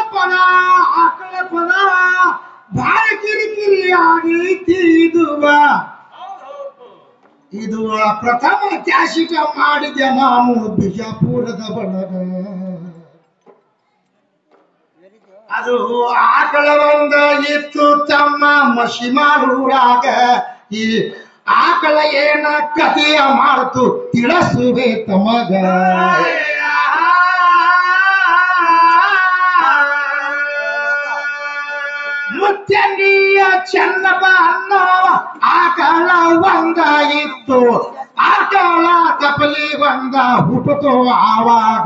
ಪದ ಆಕಳ ಪದ ಭಾಳ ಕಿರಿಕಿರಿ ಆಗೈತಿ ಇದುವ ಇದು ಪ್ರಥಮ ಕ್ಯಾಶಿಟ ಮಾಡಿದೆ ನಾನು ಬಿಜಾಪುರದ ಬಳಗ ಅದು ಆಕಳ ಒಂದ ಇತ್ತು ತಮ್ಮ ಮಸಿ ಮಾಡೂರಾಗ ಈ ಆಕಳ ಏನ ಕಥೆಯ ಮಾಡ್ತು ತಿಳಿಸುವೆ ತಮಗ ಮುತ್ತನಿಯ ಚನ್ನಬ ಅನ್ನೋ ಆಕಳ ಒಂದ ಇತ್ತು ಆಕಳ ಕಪಲಿ ಒಂದ ಹುಟ್ಟುತ್ತೋ ಆವಾಗ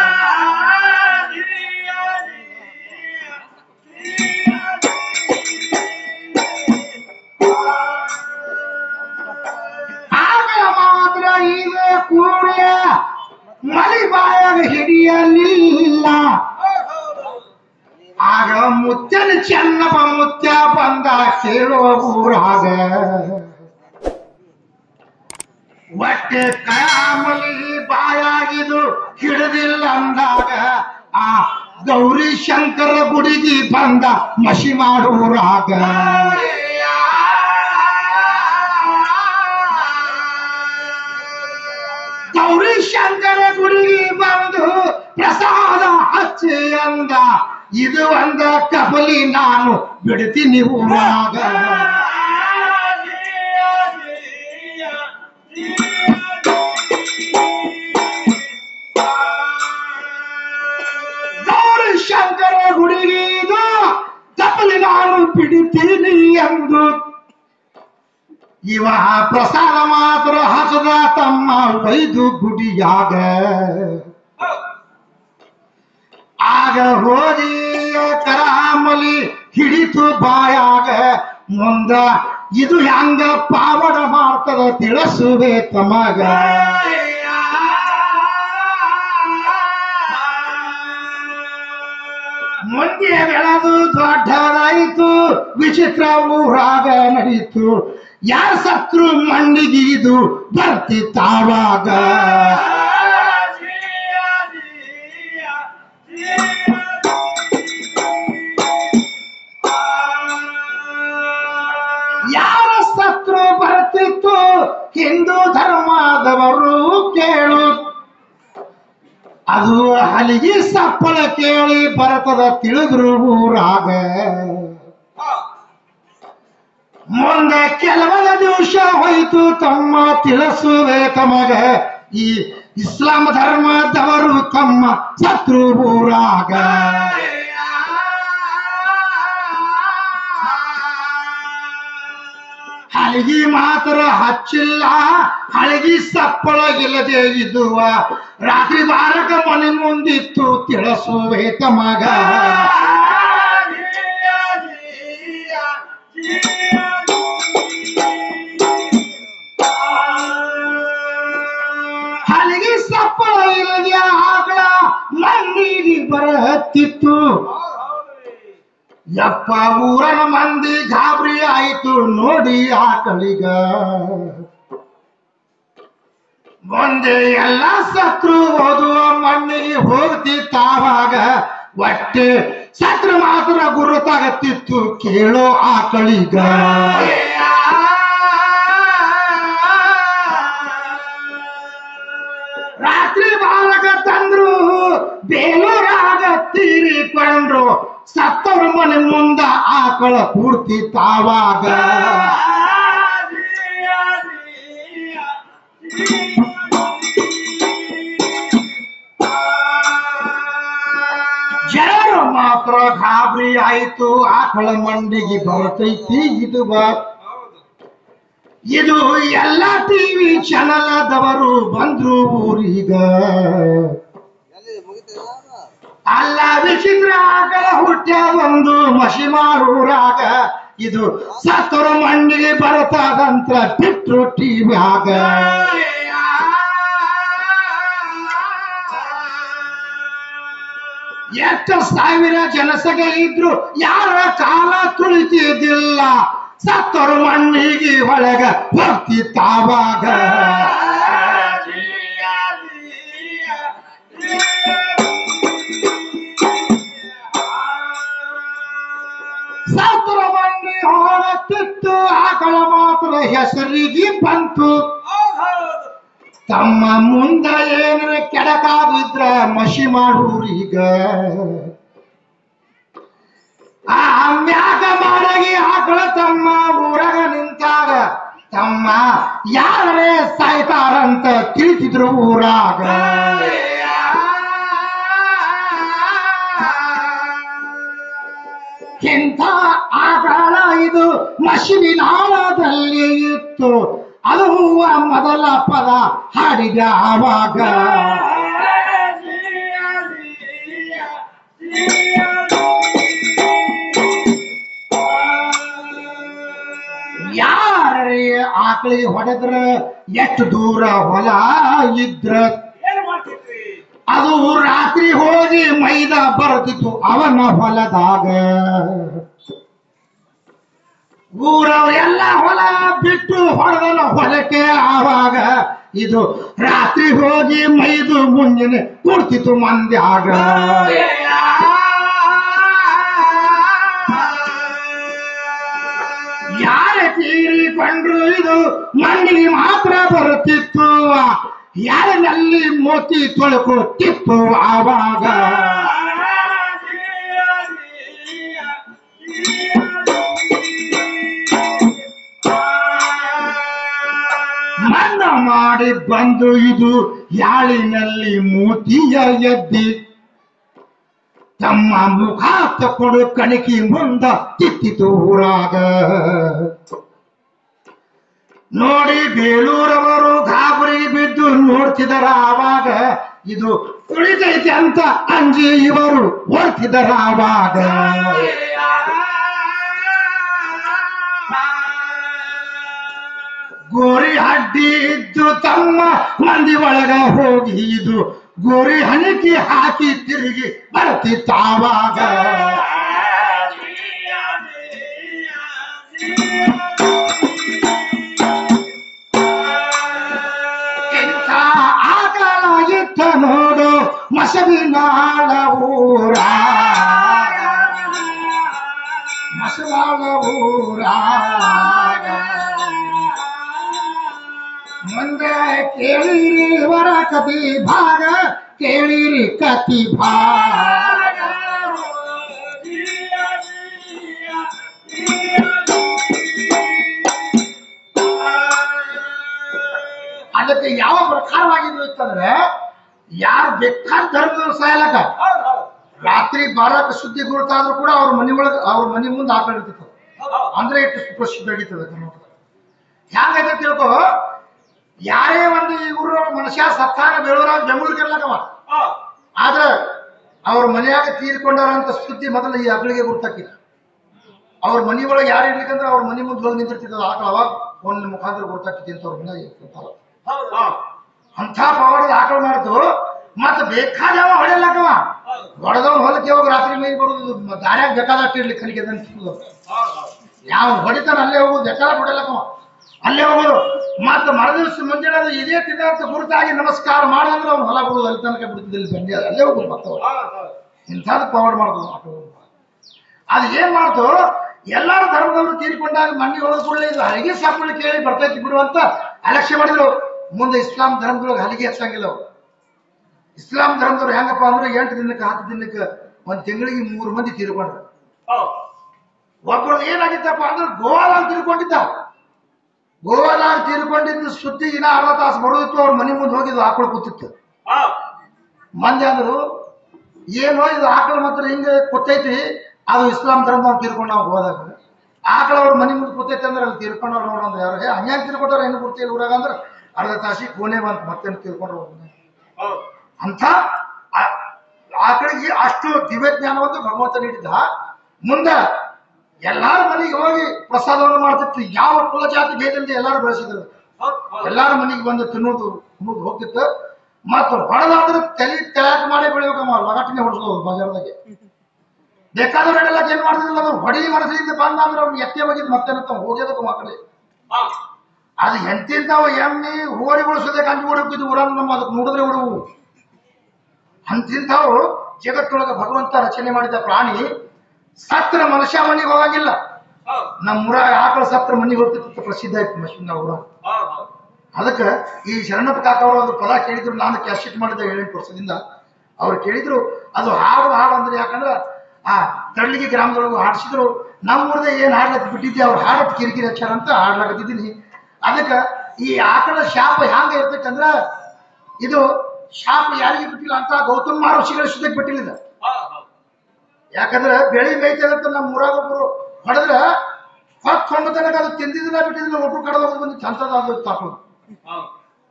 ಆಕಳ ಮಾತ್ರ ಈಗ ಕೂಡಲೇ ಮಲಿ ಬಾಯಾಗ ಹಿಡಿಯಲಿಲ್ಲ ಆಗ ಮುತ್ತನ ಚೆನ್ನಪ್ಪ ಮುತ್ಯ ಬಂದ ಕೇಳೋ ಊರಾಗ ಒಟ್ಟೆ ಕಯಾಮಲಿ ಬಾಯಾಗಿದು ಹಿಡಿದಿಲ್ಲ ಅಂದಾಗ ಆ ಗೌರಿ ಶಂಕರ ಗುಡಿಗೆ ಬಂದ ಮಸಿ ಮಾಡೂರಾಗ ಗೌರಿ ಶಂಕರ ಗುಡಿಗೆ ಬಂದು ಪ್ರಸಾದ ಹಚ್ಚಿ ಅಂದ ಇದು ಒಂದ ಕಪಲಿ ನಾನು ಬಿಡ್ತೀನಿ ಊರಾಗ ಗೌರಿ ಶಂಕರ ಗುಡಿಗೆ ಇದು ಕಪಲಿ ನಾನು ಬಿಡ್ತೀನಿ ಎಂದು ಇವ ಪ್ರಸಾದ ಮಾತ್ರ ಹಸದ ತಮ್ಮ ವೈದು ಗುಡಿಯಾಗ ಆಗ ಹೋಗಿ ಕರಾಮಲಿ ಹಿಡಿತು ಬಾಯಾಗ ಮುಂದ ಇದು ಹೆಂಗ ಪಾವಡ ಮಾಡ್ತದ ತಿಳಿಸುವೆ ತಮಗ ಮುಂದೆ ಬೆಳೆದು ದೊಡ್ಡದಾಯಿತು ವಿಚಿತ್ರ ಊರಾಗ ನಡೀತು ಯಾರ ಸತ್ರು ಮಣ್ಣಿಗೆ ಇದು ಬರ್ತಿತ್ತಾವಾಗ ಯಾರ ಸತ್ರು ಬರ್ತಿತ್ತು ಹಿಂದೂ ಧರ್ಮದವರು ಕೇಳು ಅದು ಹಲಿಗೆ ಸಪ್ಪಳ ಕೇಳಿ ಬರ್ತದ ತಿಳಿದ್ರು ಊರಾಗ ಮುಂದೆ ಕೆಲವರ ದಿವಸ ಹೋಯ್ತು ತಮ್ಮ ತಿಳಿಸುವೆ ತಮಗ ಈ ಇಸ್ಲಾಂ ಧರ್ಮದವರು ತಮ್ಮ ಶತ್ರು ಊರಾಗ ಹಳಗಿ ಮಾತ್ರ ಹಚ್ಚಿಲ್ಲ ಹಳಗಿ ಸಪ್ಪಳ ಇಲ್ಲದೆ ಇದ್ದುವ ರಾತ್ರಿ ಬಾರಕ ಮನೆ ಮುಂದಿತ್ತು ತಿಳಿಸುವೆ ತಮಗ ಹಳಗಿ ಸಪ್ಪಳ ಇಲ್ಲದೆ ಆಕಳ ಮಣ್ಣಿಗೆ ಬರತ್ತಿತ್ತು ಯಪ್ಪ ಊರನ ಮಂದಿ ಗಾಬರಿ ಆಯ್ತು ನೋಡಿ ಆಕಳಿಗ ಮುಂದೆ ಎಲ್ಲ ಸತ್ರು ಓದುವ ಮಣ್ಣಿಗೆ ಹೋಗ್ತಿತ್ತಾವಾಗ ಒಟ್ಟೆ ಸತ್ರು ಮಾತ್ರ ಗುರುತಾಗತ್ತಿತ್ತು ಕೇಳೋ ಆಕಳಿಗ ರಾತ್ರಿ ಬಾಲಕ ತಂದ್ರು ಬೇಲೂರಾಗ ತೀರಿಕೊಂಡ್ರು ಸತ್ತವ್ರ ಮನೆ ಮುಂದ ಆಕಳ ಪೂರ್ತಿ ತಾವಾಗ ಜನರು ಮಾತ್ರ ಗಾಬರಿ ಆಯ್ತು ಆಕಳ ಮಂಡಿಗೆ ಬರ್ತೈತಿ ಇದು ಬಾ ಇದು ಎಲ್ಲ ಟಿವಿ ಚಾನಲದವರು ಬಂದ್ರು ಊರೀಗ ಅಲ್ಲ ವಿಚಿತ್ರ ಆಕಳ ಹುಟ್ಟ್ಯ ಒಂದು ಮಸಿ ಮಾಡೂರಾಗ ಇದು ಸತ್ತರ ಮಂಡಿಗೆ ಬರತಾದಂತ ಬಿಟ್ರು ಟಿವ್ಯಾಗ ಎಷ್ಟು ಸಾವಿರ ಜನಸಂಖ್ಯೆ ಇದ್ರು ಯಾರ ಕಾಲ ತುಳಿತಿದ್ದಿಲ್ಲ ಸತ್ತರು ಮಣ್ಣಿಗೆ ಒಳಗ ಹೋಗ್ತಿತ್ತಾವಾಗ ಸತ್ರ ಮಂದಿ ಹೋಗುತ್ತಿತ್ತು ಆಕಳ ಮಾತ್ರ ಹೆಸರಿಗೆ ಬಂತು ತಮ್ಮ ಮುಂದ ಏನಾರ ಕೆಡಕಾಗಿದ್ರ ಮಸಿ ಮಾಡೂರೀಗ ಆ ಮ್ಯಾಗ ಮಾಡಗಿ ಆಕಳ ತಮ್ಮ ಊರಾಗ ನಿಂತಾಗ ತಮ್ಮ ಯಾರೇ ಸಾಯ್ತಾರಂತ ತಿಳಿತಿದ್ರು ಊರಾಗ ಇಂಥ ಆಕಳ ಇದು ಮಶಿನಿನಾಳದಲ್ಲಿ ಇತ್ತು ಅದು ಹೂವ ಮೊದಲ ಪದ ಹಾಡಿದ ಆವಾಗ ಯಾರೇ ಆಕಳಿಗೆ ಹೊಡೆದ್ರ ಎಷ್ಟು ದೂರ ಹೊಲ ಇದ್ರ ಅದು ರಾತ್ರಿ ಹೋಗಿ ಮೈದ ಬರ್ತಿತ್ತು ಅವನ ಹೊಲದಾಗ ಊರವರೆಲ್ಲ ಹೊಲ ಬಿಟ್ಟು ಹೊಡೆದನ ಹೊಲಕ್ಕೆ ಆವಾಗ ಇದು ರಾತ್ರಿ ಹೋಗಿ ಮೈದು ಮುಂಜಾನೆ ಕೊಡ್ತಿತ್ತು ಮಂದ್ಯಾಗ ಯಾರ ತೀರಿಕೊಂಡ್ರು ಇದು ಮಂಡಿಗೆ ಮಾತ್ರ ಬರುತ್ತಿತ್ತು ಯಾರನಲ್ಲಿ ಮೋತಿ ತೊಳ್ಕೊತಿತ್ತು ಆವಾಗ ಮನ್ನ ಮಾಡಿ ಬಂದು ಇದು ಯಾಳಿನಲ್ಲಿ ಮೂತಿಯ ಎದ್ದಿ ತಮ್ಮ ಮುಖ ತಕೊಂಡು ಕಣಕಿ ಮುಂದ ತಿತ್ತಿತು ಊರಾಗ ನೋಡಿ ಬೇಲೂರವರು ಗಾಬರಿ ಬಿದ್ದು ನೋಡ್ತಿದರ ಆವಾಗ ಇದು ಉಳಿದೈತೆ ಅಂತ ಅಂಜಿ ಇವರು ಓಡ್ತಿದರ ಆವಾಗ ಗೋರಿ ಅಡ್ಡಿ ಇದ್ದು ತಮ್ಮ ಮಂದಿ ಒಳಗ ಹೋಗಿ ಇದು ಗೋರಿ ಹಣಿಕೆ ಹಾಕಿ ತಿರುಗಿ ಬರ್ತಿತ್ತಾವಾಗ ಇಂಥ ಆಗಲ ಇತ್ತ ನೋಡು ಮಸವಿನಾಳ ಊರ ಮಸವಾಳ ಊರ ಮುಂದೆ ಕೇಳಿರಿ ವರ ಕತಿ ಭಾಗ ಕೇಳಿರಿ ಕತಿ ಭಾಗ ಅದಕ್ಕೆ ಯಾವ ಪ್ರಕಾರವಾಗಿದ್ದು ಇತ್ತಂದ್ರೆ ಯಾರು ಬೇಕಾದ ಧರ್ಮದವ್ರು ಸಾಯಲಕ ರಾತ್ರಿ ಬಾರಕ ಸುದ್ದಿ ಗುರುತಾದ್ರೂ ಕೂಡ ಅವ್ರ ಮನೆ ಒಳಗೆ ಅವ್ರ ಮನೆ ಮುಂದೆ ಆಕಳ ಇರ್ತಿತ್ತು ಅಂದ್ರೆ ಇಟ್ಟು ಪ್ರಸಿದ್ಧ ನಡೀತದೆ ಕರ್ನಾಟಕ ಹ್ಯಾಂಗೈತೆ ತಿಳ್ಕೊ ಯಾರೇ ಒಂದು ಈ ಊರ ಮನುಷ್ಯ ಸತ್ತಾಗ ಬೆಳೂರಾಗ ಬೆಂಗಳೂರಿಗೆ ಇರ್ಲಕವ ಆದ್ರೆ ಅವ್ರ ಮನೆಯಾಗ ತೀರ್ಕೊಂಡಾರಂತ ಸುದ್ದಿ ಮೊದಲು ಈ ಅಗಳಿಗೆ ಗುರ್ತಾಕಿಲ್ಲ ಅವ್ರ ಮನೆ ಒಳಗೆ ಯಾರು ಇರ್ಲಿಕ್ಕಂದ್ರೆ ಅವ್ರ ಮನೆ ಮುಂದೆ ಹೋಗಿ ನಿಂತಿರ್ತದ ಆಕಳ ಅವಾಗ ಫೋನ್ ಮುಖಾಂತರ ಗುರ್ತಾಕಿತಿ ಅಂತ ಅವ್ರ ಮನೆ ಇರ್ತಿರ್ತಾರ ಅಂಥ ಪವಾಡದ ಆಕಳ ಮಾಡ್ತು ಮತ್ತ ಬೇಕಾದವ ಹೊಡೆಯಲ್ಲಕವ ಹೊಡೆದವ್ ಹೊಲಕ್ಕೆ ಹೋಗಿ ರಾತ್ರಿ ಮೈಗೆ ಬರೋದು ದಾರ್ಯಾಗ ಬೇಕಾದಷ್ಟು ಇರ್ಲಿ ಕಲಿಕೆ ಯಾವ ಹೊಡಿತಾನ ಅಲ್ಲೇ ಹೋಗುದು ಬೇಕಾದ ಹೊಡೆಯಲ್ಲಕವ ಅಲ್ಲೇ ಹೋಗೋದು ಮತ್ತ ಮರದಿವ್ಸ ಮುಂಜಾನೆ ಅದು ಇದೇ ತಿನ್ನ ಅಂತ ಗುರುತಾಗಿ ನಮಸ್ಕಾರ ಮಾಡಂದ್ರೆ ಅವ್ನು ಹೊಲ ಬಿಡುದು ಅಲ್ಲಿ ತನಕ ಬಿಡ್ತಿದ್ದಿಲ್ಲ ಬಂದಿ ಅಲ್ಲೇ ಹೋಗುದು ಮತ್ತವ ಇಂಥದ್ದು ಪವಾಡ ಮಾಡೋದು ಆಕಳು ಅದು ಏನ್ ಮಾಡ್ತು ಎಲ್ಲಾರು ಧರ್ಮದವರು ತೀರಿಕೊಂಡಾಗ ಮಣ್ಣಿ ಹೋದ ಕೂಡಲೇ ಇದು ಹಲಿಗೆ ಸಾಪುಳಿ ಕೇಳಿ ಬರ್ತೈತಿ ಬಿಡು ಅಂತ ಅಲಕ್ಷ್ಯ ಮಾಡಿದ್ರು ಮುಂದೆ ಇಸ್ಲಾಂ ಧರ್ಮದೊಳಗೆ ಹಲಿಗೆ ಹಚ್ಚಂಗಿಲ್ಲ ಅವ್ರು ಇಸ್ಲಾಂ ಧರ್ಮದವ್ರು ಹೆಂಗಪ್ಪ ಅಂದ್ರೆ ಎಂಟು ದಿನಕ್ಕೆ ಹತ್ತು ದಿನಕ್ಕೆ ಒಂದ್ ತಿಂಗಳಿಗೆ ಮೂರು ಮಂದಿ ತೀರ್ಕೊಂಡ್ರು ಒಬ್ಬರು ಏನಾಗಿತ್ತಪ್ಪ ಅಂದ್ರೆ ಗೋವಾದಾಗ ತೀರ್ಕೊಂಡಿದ್ದ ಗೋವಾದಾಗ ತೀರ್ಕೊಂಡಿದ್ದು ಸುದ್ದಿ ಇನ್ನ ಅರ್ಧ ತಾಸು ಬರೋದಿತ್ತು ಅವ್ರ ಮನೆ ಮುಂದೆ ಹೋಗಿದ್ದು ಆಕಳು ಕೂತಿತ್ತು ಮಂದಿ ಅಂದ್ರು ಏನೋ ಇದು ಆಕಳ ಮಾತ್ರ ಹಿಂಗೆ ಕೂತೈತಿ ಅದು ಇಸ್ಲಾಂ ಧರ್ಮ ಅವ್ನು ತೀರ್ಕೊಂಡು ನಾವು ಹೋದಾಗ ಆಕಳ ಅವ್ರ ಮನೆ ಮುಂದೆ ಕೂತೈತಿ ಅಂದ್ರೆ ಅಲ್ಲಿ ತೀರ್ಕೊಂಡವ್ರು ನೋಡೋದು ಯಾರು ಹೇ ಹಂಗ್ಯಾಂಗ ತೀರ್ಕೊಟ್ಟಾರ ಏನು ಗೊತ್ತಿಲ್ಲ ಊರಾಗ ಅಂದ್ರೆ ಅರ್ಧ ತಾಸಿ ಕೋಣೆ ಬಂತು ಮತ್ತೇನು ತೀರ್ಕೊಂಡ್ರು ಅವ್ರು. ಅಂಥ ಆ- ಆಕಳಿಗೆ ಅಷ್ಟು ದಿವ್ಯ ಜ್ಞಾನವನ್ನು ಭಗವಂತ ನೀಡಿದ್ದ ಮುಂದೆ ಎಲ್ಲಾರ ಮನೆಗೆ ಹೋಗಿ ಪ್ರಸಾದವನ್ನು ಮಾಡ್ತಿತ್ತು ಯಾವ ಕುಲ ಜಾತಿ ಭೇದದಿಂದ ಎಲ್ಲಾರು ಬೆಳೆಸಿದ್ರು ಎಲ್ಲಾರ ಮನೆಗೆ ಬಂದು ತಿನ್ನೋದು ತಿನ್ನೋದು ಹೋಗ್ತಿತ್ತು ಮತ್ತು ಹೊಡೆದಾದ್ರೆ ತಲೆ ತಯಾರು ಮಾಡಿ ಬೆಳಿಬೇಕಮ್ಮ ಲಗಟ್ಟಿನ ಹೊಡಿಸೋದು ಬಜಾರ್ದಾಗೆ ಬೇಕಾದವರೆಲ್ಲ ಏನ್ ಮಾಡ್ತಿದ್ದಿಲ್ಲ ಅದು ಹೊಡಿ ಮನಸ್ಸಿಂದ ಬಂದ ಅಂದ್ರೆ ಅವ್ನು ಎತ್ತೆ ಬಗಿದ್ ಮತ್ತೆ ಹೋಗ್ಯದಕ್ಕೆ ಮಕ್ಕಳಿಗೆ ಅದು ಎಂತಿಂತಾವ ಎಮ್ಮಿ ಹೋರಿ ಉಳಿಸೋದಕ್ಕೆ ಅಂಜು ಹೊಡಕಿದ್ದು ಊರಾಗ ನಮ್ಮ ಅದಕ್ಕೆ ನೋಡಿದ್ರೆ ಹುಡುವು ಅಂತಿಂತಾವು ಜಗತ್ತೊಳಗೆ ಭಗವಂತ ರಚನೆ ಮಾಡಿದ ಪ್ರಾಣಿ ಸತ್ರ ಮನುಷ್ಯ ಮನೆಗೆ ಹೋಗಂಗಿಲ್ಲ ಹೌದು ನಮ್ಮ ಊರಾಗ ಆಕಳ ಸತ್ರ ಮನೆಗೆ ಹೋಗ್ತಿತ್ತು ಪ್ರಸಿದ್ಧ ಆಯ್ತು ಮಶಿಂಗ ಊರ ಹೌದು ಹೌದು ಅದಕ್ಕೆ ಈ ಶರಣಪ್ಪ ಕಾಕ ಅವರು ಒಂದು ಪದ ಕೇಳಿದ್ರು ನಾನು ಕ್ಯಾಸೆಟ್ ಮಾಡಿದ್ದೆ ಏಳೆಂಟು ವರ್ಷದಿಂದ ಅವ್ರು ಕೇಳಿದ್ರು ಅದು ಹಾಡು ಹಾಡು ಅಂದ್ರೆ ಯಾಕಂದ್ರೆ ಆ ತಳ್ಳಿಗೆ ಗ್ರಾಮದೊಳಗೆ ಹಾಡಿಸಿದ್ರು ನಮ್ಮ ಊರದ ಏನು ಹಾಡ್ಲಕ್ ಬಿಟ್ಟಿದ್ದೆ ಅವ್ರು ಹಾಡತ್ ಕಿರಿಕಿರಿ ಹಚ್ಚಾರ ಅಂತ ಹಾಡ್ಲಾಕತ್ತಿದ್ದೀನಿ ಅದಕ್ಕೆ ಈ ಆಕಳ ಶಾಪ ಹ್ಯಾಂಗ ಇರ್ತೈತಂದ್ರ ಇದು ಶಾಪ ಯಾರಿಗೆ ಬಿಟ್ಟಿಲ್ಲ ಅಂತ ಗೌತಮ್ ಮಹರ್ಷಿಗಳ ಸುದ್ದಕ್ಕೆ ಬಿಟ್ಟಿಲ್ಲ ಇದು. ಹೌದು ಹೌದು ಯಾಕಂದ್ರೆ ಬೆಳಿ ಮೇಯ್ತದಂತ ನಮ್ಮ ಊರಾಗ ಒಬ್ರು ಹೊಡೆದ್ರ ಹೊತ್ತು ಹೊಂಡ ತನಕ ಅದು ತಿಂದಿದ್ದಿಲ್ಲ ಬಿಟ್ಟಿದ್ದಿಲ್ಲ ಒಬ್ರು ಕಡದ ಹೋಗಿ ಬಂದಿತ್ತು ಅಂಥದ್ದು ಅದು ತಾಕೋದು ಹೌದು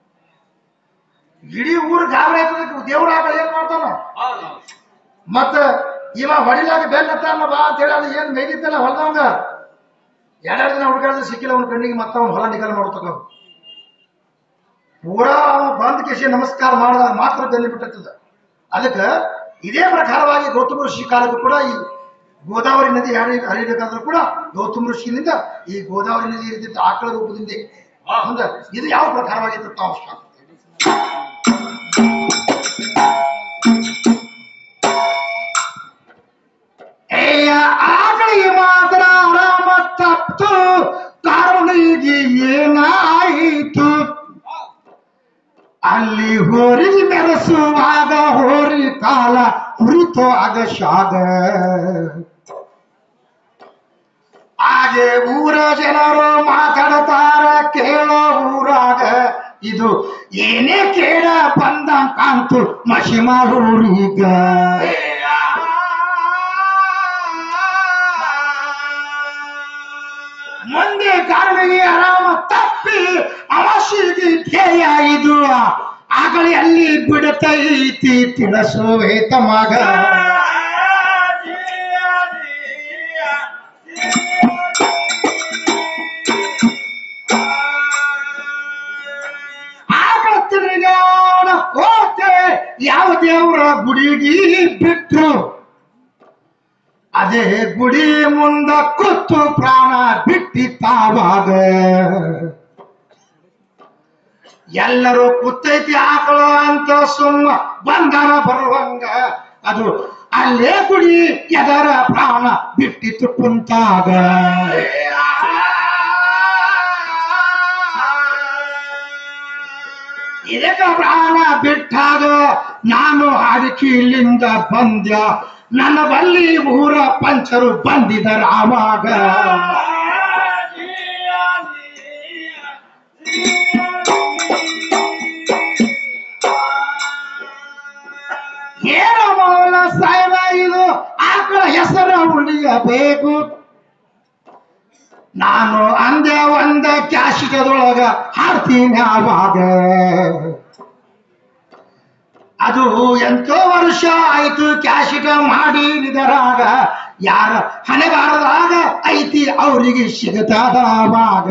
ಇಡೀ ಊರು ಗಾಬರಿ ಆಯ್ತದ ದೇವ್ರ ಆಕಳ ಏನ್ ಮಾಡ್ತಾನ ಹೌದು ಹೌದು ಮತ್ತ ಇವ ಹೊಡಿಲಾಗ ಬೆನ್ನತ್ತಾನ ಬಾ ಅಂತ ಹೇಳಿ ಅದು ಏನ್ ಮೇಯ್ದಿತ್ತಲ್ಲ ಹೊಲದವಂಗ ಎರಡೆರಡು ದಿನ ಹುಡುಗಾಡಿದ್ರೆ ಸಿಕ್ಕಿಲ್ಲ ಅವ್ನ ಕಣ್ಣಿಗೆ ಮತ್ತೆ ಅವ್ನ ಹೊಲ ನಿಗಲ ಮಾಡ್ತಕ್ಕ ಪೂರಾ ಅವ ಬಂದ್ ಕೇಸಿ ನಮಸ್ಕಾರ ಮಾಡಿದಾಗ ಮಾತ್ರ ಬೆನ್ನಿ ಬಿಟ್ಟಿರ್ತದ ಅದಕ್ಕೆ ಇದೇ ಪ್ರಕಾರವಾಗಿ ಗೌತಮ ಋಷಿ ಕಾಲಕ್ಕೂ ಕೂಡ ಈ ಗೋದಾವರಿ ನದಿ ಹರಿ ಹರಿಬೇಕಾದ್ರೂ ಕೂಡ ಗೌತಮ ಋಷಿಯಿಂದ ಈ ಗೋದಾವರಿ ನದಿ ಇರ್ತಿತ್ತು ಆಕಳ ರೂಪದಿಂದ ಮುಂದೆ ಇದು ಯಾವ ಪ್ರಕಾರವಾಗಿತ್ತು ತಾವು ಏಯ ಆಕಳಿಗೆ ಮಾತ್ರ ಆರಾಮ ತಪ್ತು ಕಾರಣಿಗೆ ಏನಾಯಿತು ಅಲ್ಲಿ ಹೋರಿ ಮೆರೆಸುವಾಗ ಹೋರಿ ಕಾಲ ಹುರಿತು ಆಗ ಶಾಗ ಹಾಗೆ ಊರ ಜನರು ಮಾತಾಡ್ತಾರ ಕೇಳೋ ಊರಾಗ ಇದು ಏನೇ ಕೇಳ ಬಂದ ಕಾಂತು ಮಶಿಮಾರೂರೀಗ ಮುಂದೆ ಕಾರಣಗೆ ಆರಾಮ ತಪ್ಪಿ ಅವಶ್ಯಕ್ಕೆ ಧ್ಯೇಯ ಇದು ಆಗಲಿ ಅಲ್ಲಿ ಬಿಡತೈತಿ ತಿಳಿಸುವೆ ತಮಗ ಆಗ ತಿರುಗಾಡ ಹೋತೆ ಯಾವ ದೇವರ ಗುಡಿಗೆ ಬಿಟ್ರು ಅದೇ ಗುಡಿ ಮುಂದ ಕೂತು ಪ್ರಾಣ ಬಿಟ್ಟಿತ್ತಾವಾಗ ಎಲ್ಲರೂ ಕುತ್ತೈತಿ ಆಕಳು ಅಂತ ಸುಮ್ಮ ಬಂದರ ಬರುವಂಗ ಅದು ಅಲ್ಲೇ ಗುಡಿ ಎದರ ಪ್ರಾಣ ಬಿಟ್ಟಿತ್ತು ಕುಂತಾಗ ಇದಕ್ಕ ಪ್ರಾಣ ಬಿಟ್ಟಾಗ ನಾನು ಅಡಿಕೆಯಿಂದ ಬಂದ್ಯ ನನ್ನ ಬಲ್ಲಿ ಊರ ಪಂಚರು ಬಂದಿದರ ಆವಾಗ ಏನೋ ಮೌಲ ಸಾಹೇಬ ಇದು ಆಕಳ ಹೆಸರ ಉಳಿಯಬೇಕು ನಾನು ಅಂದೆ ಒಂದ ಕ್ಯಾಶಿಟದೊಳಗ ಹಾಡ್ತೀನಿ ಆವಾಗ ಅದು ಎಂತೋ ವರ್ಷ ಆಯ್ತು ಕ್ಯಾಶಿಟ ಮಾಡಿ ನಿದರಾಗ ಯಾರ ಹಣೆಗಾರದಾಗ ಐತಿ ಅವರಿಗೆ ಸಿಗತದ ಆವಾಗ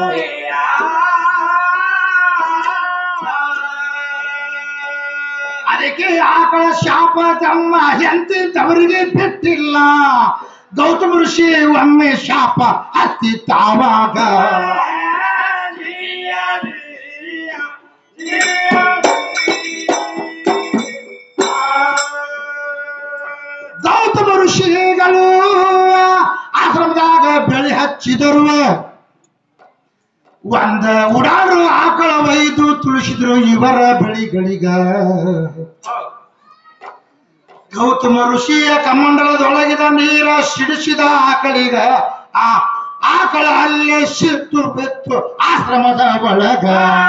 ಅದಕ್ಕೆ ಆಕಳ ಶಾಪ ತಮ್ಮ ಎಂತಿದ್ದವರಿಗೆ ಬಿಟ್ಟಿಲ್ಲ ಗೌತಮ ಋಷಿ ಒಮ್ಮೆ ಶಾಪ ಹತ್ತಿತ್ತಾವಾಗ ಗೌತಮ ಋಷಿಗಳು ಆಶ್ರಮದಾಗ ಬೆಳೆ ಹಚ್ಚಿದರು ಒಂದ ಉಡಾರು ಆಕಳ ಒಯ್ದು ತುಳಿಸಿದ್ರು ಇವರ ಬೆಳಿಗಳಿಗ ಗೌತಮ ಋಷಿಯ ಕಮಂಡಲದೊಳಗಿದ ನೀರ ಸಿಡಿಸಿದ ಆಕಳಿಗ ಆ ಆಕಳ ಅಲ್ಲೇ ಸಿಟ್ಟು ಬಿತ್ತು ಆಶ್ರಮದ ಒಳಗ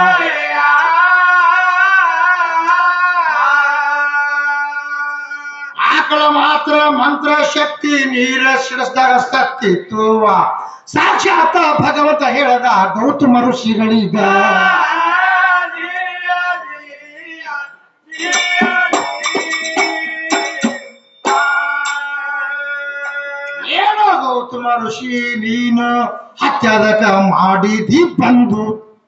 ಆಕಳ ಮಾತ್ರ ಮಂತ್ರ ಶಕ್ತಿ ನೀರ ಸಿಡಿಸಿದಾಗ ಸತ್ತಿತ್ತು ಸಾಕ್ಷಾತ್ ಭಗವಂತ ಹೇಳದ ಗೌತಮ ಋಷಿಗಳೀಗ ಏನೋ ಗೌತಮ ಋಷಿ ನೀನು ಹತ್ಯಾದಕ ಮಾಡಿದಿ ಬಂದು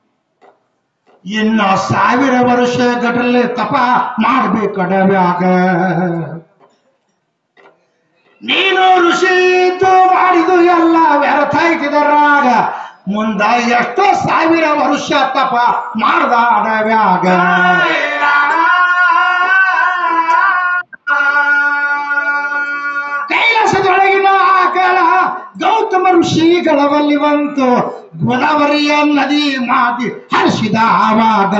ಇನ್ನ ಸಾವಿರ ವರ್ಷ ಗಟ್ಟಲೆ ತಪ ಮಾಡ್ಬೇಕಡವ್ಯಾಗ ನೀನು ಋಷಿ ಇದ್ದು ಮಾಡಿದು ಎಲ್ಲ ವ್ಯರ್ಥ ಐತಿದರಾಗ ಮುಂದ ಎಷ್ಟೋ ಸಾವಿರ ವರ್ಷ ತಪ ಮಾಡ್ದ ಅಡವ್ಯಾಗ ಕೈಲಾಸದೊಳಗಿನ ಗೌತಮ ಋಷಿಗಳವಲ್ಲಿ ಬಂತು ಗೋದಾವರಿಯ ನದಿ ಮಾತಿ ಹರ್ಷಿದ ಆವಾಗ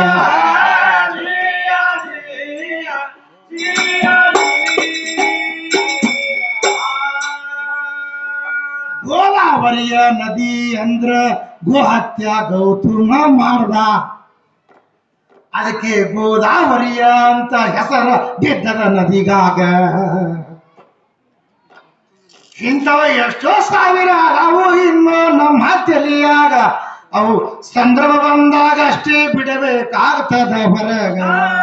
ಗೋದಾವರಿಯ ನದಿ ಅಂದ್ರ ಗೋಹತ್ಯ ಗೌತಮ ಮಾಡ್ದ ಅದಕ್ಕೆ ಗೋದಾವರಿಯ ಅಂತ ಹೆಸರ ಬಿದ್ದದ ನದಿಗಾಗ ಇಂಥವ ಎಷ್ಟೋ ಸಾವಿರ ಅವು ಇನ್ನು ನಮ್ಮ ತಲೆಯಾಗ ಅವು ಸಂದರ್ಭ ಬಂದಾಗ ಅಷ್ಟೇ ಬಿಡಬೇಕಾಗ್ತದ ಹೊರಗ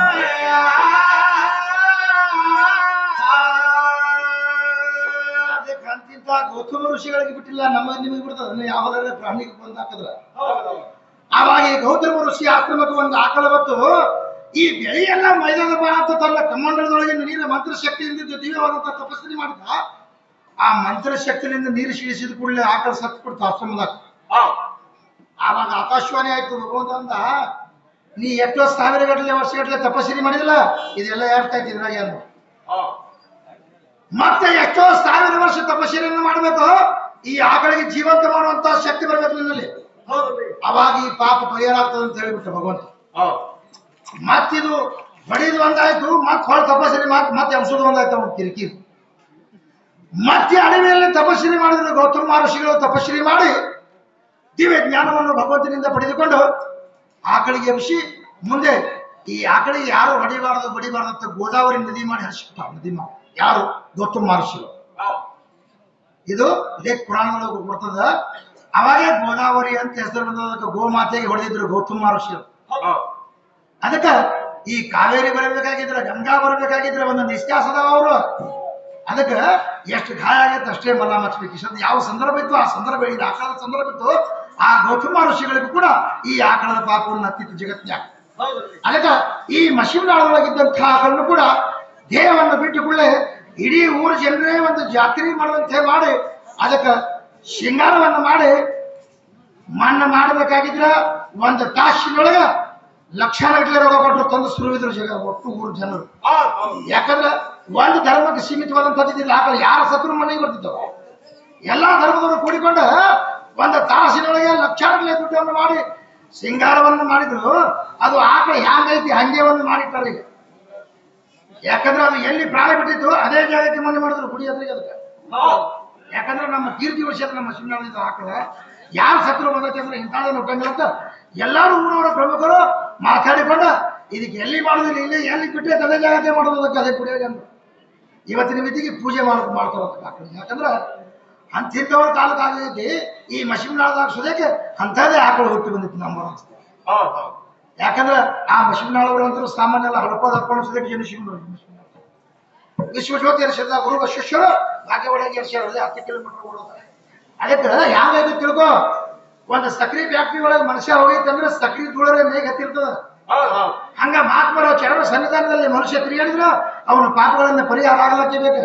ಅದಕ್ಕೆ ಅಂತಿಂತ ಗೌತಮ ಋಷಿಗಳಿಗೆ ಬಿಟ್ಟಿಲ್ಲ ನಮ್ಮ ನಿಮಗೆ ಬಿಡ್ತದ ಯಾವ್ದಾದ್ರೆ ಪ್ರಾಣಿಗೆ ಬಂದ್ ಹಾಕಿದ್ರ ಆವಾಗ ಈ ಗೌತಮ ಋಷಿ ಆಶ್ರಮಕ್ಕೆ ಒಂದು ಆಕಳ ಬತ್ತು ಈ ಬೆಳೆ ಎಲ್ಲ ಮೈದಾನ ಬಾ ಅಂತ ತನ್ನ ಕಮಂಡಲದೊಳಗೆ ನೀರಿನ ಮಂತ್ರ ಶಕ್ತಿಯಿಂದ ದಿವ್ಯವಾದಂತ ತಪಸ್ಸನೆ ಮಾಡಿದ ಆ ಮಂತ್ರ ಶಕ್ತಿಯಿಂದ ನೀರು ಸಿಡಿಸಿದ ಕೂಡಲೇ ಆಕಳ ಸತ್ತು ಕೊಡ್ತು ಆಶ್ರಮದಾಗ ಆವಾಗ ಆಕಾಶವಾಣಿ ಆಯ್ತು ಭಗವಂತ ಅಂದ ನೀ ಎಷ್ಟೋ ಸಾವಿರ ಗಟ್ಟಲೆ ವರ್ಷ ಗಟ್ಟಲೆ ತಪಸ್ಸನೆ ಮಾಡಿದಿಲ್ಲ ಇದೆಲ್ಲ ಹೇಳ್ತಾ ಇದ್ರಾಗ ಏನು ಮತ್ತೆ ಎಷ್ಟೋ ಸಾವಿರ ವರ್ಷ ತಪಸ್ಸೆಯನ್ನು ಮಾಡಬೇಕು ಈ ಆಕಳಿಗೆ ಜೀವಂತ ಮಾಡುವಂತ ಶಕ್ತಿ ಬರಬೇಕು ನಿನ್ನಲ್ಲಿ ಅವಾಗ ಈ ಪಾಪ ಪರಿಹಾರ ಆಗ್ತದೆ ಅಂತ ಹೇಳಿಬಿಟ್ಟ ಭಗವಂತ ಮತ್ತಿದು ಬಡಿದು ಒಂದಾಯ್ತು ಮತ್ತೆ ಹೊಳ ತಪಸ್ಸನೆ ಮತ್ತೆ ಮತ್ತೆ ಅಂಶದ ಒಂದಾಯ್ತು ಅವ್ನು ಕಿರಿಕಿರಿ ಮತ್ತೆ ಅಡವಿಯಲ್ಲಿ ತಪಸ್ಸನೆ ಮಾಡಿದ್ರು ಗೌತಮ ಮಹರ್ಷಿಗಳು ತಪಸ್ಸನೆ ಮಾಡಿ ದಿವ್ಯ ಜ್ಞಾನವನ್ನು ಭಗವಂತನಿಂದ ಪಡೆದುಕೊಂಡು ಆಕಳಿಗೆ ಎಬ್ಬಿಸಿ ಮುಂದೆ ಈ ಆಕಳಿಗೆ ಯಾರು ಹೊಡಿಬಾರದು ಬಡಿಬಾರದು ಅಂತ ಗೋದಾವರಿ ನದಿ ಮಾಡಿ ಹರಿಸಿಬಿಟ್ಟ ನದಿ ಮಾಡಿ ಯಾರು ಗೌತಮ ಮಹರ್ಷಿಗಳು ಇದು ಲೇಖ ಪುರಾಣದೊಳಗೆ ಬರ್ತದ ಅವಾಗೇ ಗೋದಾವರಿ ಅಂತ ಹೆಸರು ಬಂದದಕ್ಕೆ ಗೋಮಾತೆಗೆ ಹೊಡೆದಿದ್ರು ಗೌತಮ ಮಹರ್ಷಿಗಳು ಅದಕ್ಕ ಈ ಕಾವೇರಿ ಬರಬೇಕಾಗಿದ್ರೆ ಗಂಗಾ ಬರಬೇಕಾಗಿದ್ರೆ ಒಂದು ನಿಶ್ವಾಸದ ಅವರು ಅದಕ್ಕೆ ಎಷ್ಟು ಗಾಯ ಆಗೈತೆ ಅಷ್ಟೇ ಮಲ್ಲ ಮಚ್ಚಬೇಕು ಇಷ್ಟೊಂದು ಯಾವ ಸಂದರ್ಭ ಇತ್ತು ಆ ಸಂದರ್ಭ ಇದು ಆಕಳದ ಸಂದರ್ಭ ಇತ್ತು ಆ ಗೌತಮ ಋಷಿಗಳಿಗೂ ಕೂಡ ಈ ಆಕಳದ ಪಾಪವನ್ನು ಹತ್ತಿತ್ತು ಜಗತ್ನ್ಯಾಗ ಅದಕ್ಕೆ ಈ ಮಶಿಮನಾಳೊಳಗಿದ್ದಂತಹ ಆಕಳನ್ನು ಕೂಡ ದೇಹವನ್ನು ಬಿಟ್ಟುಕೊಳ್ಳೆ ಇಡೀ ಊರು ಜನರೇ ಒಂದು ಜಾತ್ರೆ ಮಾಡುವಂತೆ ಮಾಡಿ ಅದಕ್ಕೆ ಶೃಂಗಾರವನ್ನು ಮಾಡಿ ಮಣ್ಣು ಮಾಡಬೇಕಾಗಿದ್ರ ಒಂದು ತಾಸಿನೊಳಗ ಲಕ್ಷಾನುಗಟ್ಟಲೆ ರೋಗ ಕೊಟ್ಟರು ತಂದು ಸುರುವಿದ್ರು ಜಗ ಒಟ್ಟು ಊರು ಜನರು ಯಾಕಂದ್ರೆ ಒಂದು ಧರ್ಮಕ್ಕೆ ಸೀಮಿತವಾದಂಥದ್ದಿಲ್ಲ ಆಕಳ ಯಾರ ಸತ್ರು ಮನೆಗೆ ಬರ್ತಿದ್ದವು ಎಲ್ಲಾ ಧರ್ಮದವರು ಕೂಡಿಕೊಂಡು ಒಂದು ತಾಸಿನೊಳಗೆ ಲಕ್ಷಾನುಗಟ್ಟಲೆ ದುಡ್ಡನ್ನು ಮಾಡಿ ಸಿಂಗಾರವನ್ನು ಮಾಡಿದ್ರು ಅದು ಆಕಳ ಹ್ಯಾಂಗೈತಿ ಹಂಗೆ ಒಂದು ಮಾಡಿಟ್ಟಾರೆ ಈಗ ಯಾಕಂದ್ರೆ ಅದು ಎಲ್ಲಿ ಪ್ರಾಣ ಬಿಟ್ಟಿತ್ತು ಅದೇ ಜಾಗಕ್ಕೆ ಮನೆ ಮಾಡಿದ್ರು ಗುಡಿ ಎದುರಿಗೆ ಅದಕ್ಕೆ ಯಾಕಂದ್ರೆ ನಮ್ಮ ಕೀರ್ತಿ ವರ್ಷದ ನಮ್ಮ ಶಿವನಾಳಿದ ಆಕಳ ಯಾರು ಸತ್ರು ಬಂದೈತೆ ಅಂದ್ರೆ ಇಂಥದನ್ನು ಉಪಯೋಗ ಅಂತ ಎಲ್ಲರೂ ಊರವರ ಪ್ರಮುಖರು ಮಾತಾಡಿಕೊಂಡು ಇದಕ್ಕೆ ಎಲ್ಲಿ ಮಾಡೋದಿಲ್ಲ ಇಲ್ಲಿ ಎಲ್ಲಿ ಬಿಟ್ಟೆ ಅದೇ ಜಾಗಕ್ಕೆ ಮಾಡೋದು ಅದಕ್ಕೆ ಅದೇ ಕುಡಿಯೋದು ಅಂತ ಇವತ್ತಿನ ಮಿತಿಗೆ ಪೂಜೆ ಮಾಡ್ ಮಾಡ್ತಾರೆ ಅದಕ್ಕೆ ಆಕಳ ಯಾಕಂದ್ರೆ ಅಂತಿದ್ದವ್ರ ಕಾಲಕ್ಕೆ ಆಗೈತಿ ಈ ಮಶಿಮನಾಳದಾಗ ಸುದಕ್ಕೆ ಅಂಥದ್ದೇ ಆಕಳು ಹುಟ್ಟಿ ಬಂದಿತ್ತು ನಮ್ಮ ಅನಿಸ್ತು ಯಾಕಂದ್ರೆ ಆ ಮಶಿಮನಾಳವರು ಅಂತೂ ಸಾಮಾನ್ಯ ಎಲ್ಲ ಹಡಪದ ಹಾಕೊಂಡು ಸುದಕ್ಕೆ ಜನ ಶಿವನು ವಿಶ್ವಜ್ಯೋತಿ ಎರ್ಸಿದ ಗುರು ಬಸವೇಶ್ವರ ಭಾಗ್ಯವಾಡಿಗೆ ಎರ್ಸ್ಯಾರ ಹತ್ತು ಕಿಲೋಮೀಟರ್ ಓಡೋದು ಅದಕ್ಕೆ ಹ್ಯಾಂಗೈತಿ ತಿಳ್ಕೊ ಒಂದು ಸಕ್ರಿ ಫ್ಯಾಕ್ಟ್ರಿ ಒಳಗೆ ಮನುಷ್ಯ ಹೋಗೈತೆ ಅಂದ್ರೆ ಸಕ್ರಿ ಧೂಳರೆ ಮೇಘ ಹತ್ತಿರ್ತದ ಹಂಗ ಮಹಾತ್ಮರ ಚರಣ ಸನ್ನಿಧಾನದಲ್ಲಿ ಮನುಷ್ಯ ತಿರುಗಾಡಿದ್ರು ಅವನ ಪಾಪಗಳನ್ನ ಪರಿಹಾರ ಆಗಲಕ್ಕೆ ಬೇಕು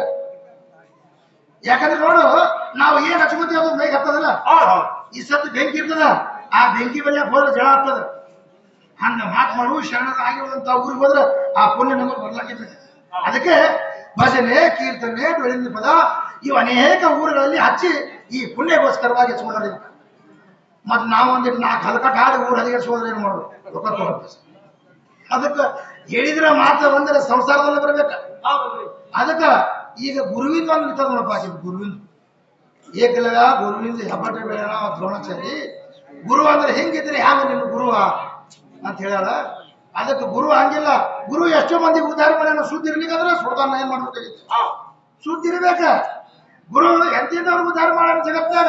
ಯಾಕಂದ್ರೆ ನೋಡು ನಾವು ಏನ್ ಹಚ್ಕೋತೀವಿ ಅದು ಮೇಘ ಹತ್ತದಲ್ಲ ಈ ಸತ್ತು ಬೆಂಕಿ ಇರ್ತದ ಆ ಬೆಂಕಿ ಮೇಲೆ ಹೋದ್ರೆ ಜಳ ಆಗ್ತದ ಹಂಗ ಮಹಾತ್ಮರು ಶರಣರ ಆಗಿರುವಂತ ಊರಿಗೆ ಹೋದ್ರೆ ಆ ಪುಣ್ಯ ನಮಗೆ ಬರ್ಲಾಕಿರ್ತದೆ ಅದಕ್ಕೆ ಭಜನೆ ಕೀರ್ತನೆ ಬೆಳೆದ ಪದ ಇವು ಅನೇಕ ಊರುಗಳಲ್ಲಿ ಹಚ್ಚಿ ಈ ಪುಣ್ಯಗೋಸ್ಕರವಾಗಿ ಹಚ್ಕೊಂಡ್ರೆ ಮತ್ ನಾವು ಒಂದಿಟ್ಟು ನಾಲ್ಕು ಹಲಕಟ್ಟು ಹಾಡಿ ಊರು ಹದಿಗೆಡ್ಸೋದ್ರೆ ಏನು ಮಾಡೋದು ರೊಕ್ಕ ತಗೊಳ್ತೀವಿ ಅದಕ್ಕೆ ಹೇಳಿದ್ರೆ ಮಾತ್ರ ಒಂದರ ಸಂಸಾರದಲ್ಲಿ ಬರ್ಬೇಕ ಅದಕ್ಕ ಈಗ ಗುರುವಿಂದ ಒಂದು ನಿಂತದ ನೋಡಪ್ಪ ಆಕೆ ಗುರುವಿಂದ ಏಕಲವ್ಯ ಗುರುವಿಂದ ಹೆಬ್ಬಟ್ಟ ಬೇಡ ದ್ರೋಣಾಚಾರಿ ಗುರು ಅಂದ್ರೆ ಹೆಂಗಿದ್ರೆ ಹ್ಯಾಂಗ ನಿನ್ನ ಗುರುವ ಅಂತ ಹೇಳ್ಯಾಳ ಅದಕ್ಕೆ ಗುರು ಹಂಗಿಲ್ಲ ಗುರು ಎಷ್ಟೋ ಮಂದಿ ಉದ್ದಾರ ಮನೆಯನ್ನು ಸುದ್ದಿ ಇರ್ಲಿಕ್ಕಂದ್ರೆ ಸುಡ್ತಾನ ಏನ್ ಮಾಡ್ಬೇಕಾಗಿತ್ತು ಸುದ್ದಿ ಇರ್ಬೇಕ ಗುರು ಎಂತಿದ್ದವ್ರು ಉದ್ದಾರ ಮಾಡ್ಯಾರ ಜಗತ್ತಾಗ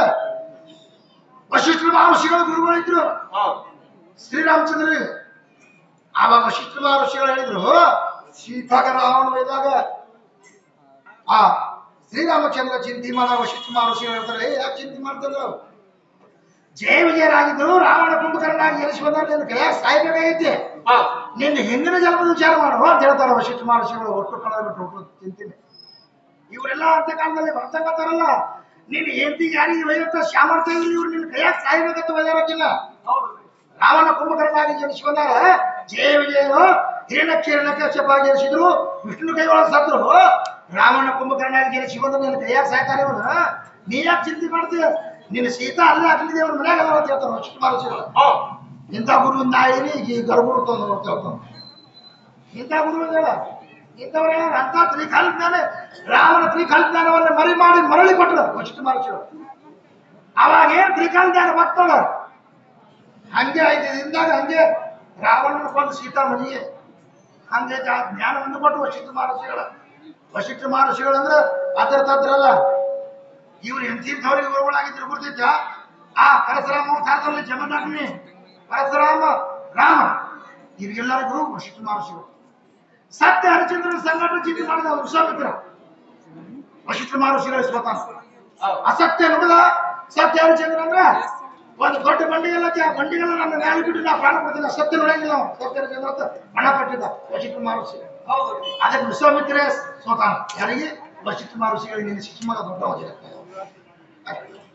ವಶಿಷ್ಠ ಮಹರ್ಷಿಗಳು ಗುರುಗಳಿದ್ರು ಶ್ರೀರಾಮಚಂದ್ರರಿಗೆ ಆವಾಗ ವಶಿಷ್ಠ ಮಹರ್ಷಿಗಳು ಹೇಳಿದ್ರು ಸೀತಾಗ ರಾವಣ ಇದ್ದಾಗ ಆ ಶ್ರೀರಾಮಚಂದ್ರ ಚಿಂತೆ ಮಾಡ ವಶಿಷ್ಠ ಮಹರ್ಷಿಗಳು ಹೇಳ್ತಾರೆ "ಏ, ಯಾಕೆ ಚಿಂತೆ ಮಾಡ್ತಿದ್ರು ಜಯ ವಿಜಯರಾಗಿದ್ದು ರಾವಣ ಕುಂಭಕರ್ಣಾಗಿ ಎನಿಸಿ ಬಂದಾಗ ನಿನ್ನ ಕೈಯಾಗ ಸಾಯ್ಬೇಕಾಗೈತಿ ನಿನ್ನ ಹಿಂದಿನ ಜನ್ಮದ ವಿಚಾರ ಮಾಡು ಅಂತ ಹೇಳ್ತಾರೆ ವಶಿಷ್ಠ ಮಹರ್ಷಿಗಳು ಒಟ್ಟು ಕಳ ಬಿಟ್ಟು ಒಟ್ಟು ತಿಂತೀನಿ ಇವರೆಲ್ಲ ಅಂತ ಕಾಲದಲ್ಲಿ ಬರ್ತಕ್ಕಂತಾರಲ್ಲ ನೀನು ಹೆಂಡತಿಗೆ ಯಾರಿಗೆ ವೈರತ್ತ ಸಾಮರ್ಥ್ಯ ಇಲ್ಲ ಇವ್ರು ನಿನ್ನ ಕೈಯಾಗ ಸಾಯ್ಬೇಕಂತ ವೈರಾಗಿಲ್ಲ ರಾವಣ ಕುಂಭಕರ್ಣಾಗಿ ಜನಿಸಿ ಬಂದಾಗ ಜಯ ವಿಜಯನು ಹಿರಣ್ಯಕ್ಷ ಹಿರಣ್ಯಕಶ್ಯಪ ಜನಿಸಿದ್ರು ವಿಷ್ಣು ಕೈ ಒಳಗೆ ಸತ್ರು ರಾವಣ ಕುಂಭಕರ್ಣ ಜನಿಸಿ ಬಂದು ನಿನ್ನ ಕೈಯಾಗ ಸಾಯ್ತಾರೆ ಇವ್ರು ನೀ ಯಾಕೆ ಚಿಂತೆ ಮಾಡ್ತೀಯ ನಿನ್ನ ಸೀತಾ ಅಲ್ಲೇ ಅಗ್ನಿದೇವ್ರ ಅವ್ರ ಮನ್ಯಾಗ ಅದಾವ ಅಂತ ಹೇಳ್ತಾರ ವಶಿಷ್ಠ ಮಹರ್ಷಿಗಳು ಇಂಥ ಗುರುವಿಂದ ಆಯಿನಿ ಈ ಗರ್ಭರು ತಂದು ಅಂತ ಹೇಳ್ತಾನೆ ಇಂಥ ಗುರುವಿಂದ ಹೇಳ ಇಂಥವ್ರು ಹೇಳ ಅಂತ ತ್ರಿಕಾಲ ಜ್ಞಾನ ರಾಮನ ತ್ರಿಕಾಲ ಜ್ಞಾನವನ್ನ ಮರಿ ಮಾಡಿ ಮರಳಿ ಕೊಟ್ಟರು ವಶಿಷ್ಠ ಮಹರ್ಷಿಗಳು ಅವಾಗ ಏನ್ ತ್ರಿಕಾಲ ಜ್ಞಾನ ಮಕ್ಕಳ ಹಂಗೆ ಐದು ದಿನದಾಗ ಹಂಗೆ ರಾವಣನ ಕೊಂದು ಸೀತಾ ಮನಿಗೆ ಹಂಗೆ ಜಾ- ಜ್ಞಾನವನ್ನು ಕೊಟ್ಟು ವಶಿಷ್ಠ ಮಹರ್ಷಿಗಳ ವಶಿಷ್ಠ ಮಹರ್ಷಿಗಳಂದ್ರೆ ಅದರ ತದ್ರಲ್ಲ ಇವ್ರು ಎಂತಿಂಥವ್ರಿಗೆ ಗುರುಗಳಾಗಿದ್ರು ಗುರುತಿದ್ದ ಆ ಪರಶುರಾಮ ಅವತಾರದಲ್ಲಿ ಜಮದಗ್ನಿ ಪರಶುರಾಮ ರಾಮ ಇವ್ರಿಗೆಲ್ಲರ ಗುರು ವಶಿಷ್ಠ ಮಹರ್ಷಿಗಳು ಸತ್ಯ ಹರಿಚಂದ್ರನ ಸಂಘಟ ಚಿಂತೆ ಮಾಡಿದ ವಿಶ್ವಾಮಿತ್ರ ವಶಿಷ್ಠ ಮಹರ್ಷಿಗಳ ಸ್ವತಃ ಅಸತ್ಯ ನುಡಿದ ಸತ್ಯ ಹರಿಚಂದ್ರ ಅಂದ್ರೆ ಒಂದು ದೊಡ್ಡ ಬಂಡಿಗೆಲ್ಲ ಆ ಬಂಡಿಗೆಲ್ಲ ನನ್ನ ಮ್ಯಾಲೆ ಬಿಟ್ಟು ನಾ ಪ್ರಾಣ ಕೊಡ್ತಿಲ್ಲ ಸತ್ಯ ನೋಡಂಗಿಲ್ಲ ಅವ್ನು. ಸತ್ಯ ಹರಿಚಂದ್ರ ಅಂತ ಹಣ ಕೊಟ್ಟಿದ್ದ ವಶಿಷ್ಠ ಮಹರ್ಷಿ ಅದಕ್ಕೆ ವಿಶ್ವಾಮಿತ್ರೇ ಸ್ವತಃ ಯಾರಿಗೆ ವಶಿಷ್ಠ ಮಹರ್ಷಿಗಳಿಗೆ ನಿನ್ನ ಶಿಕ್ಷಣ ದೊಡ್ಡ ವಚನ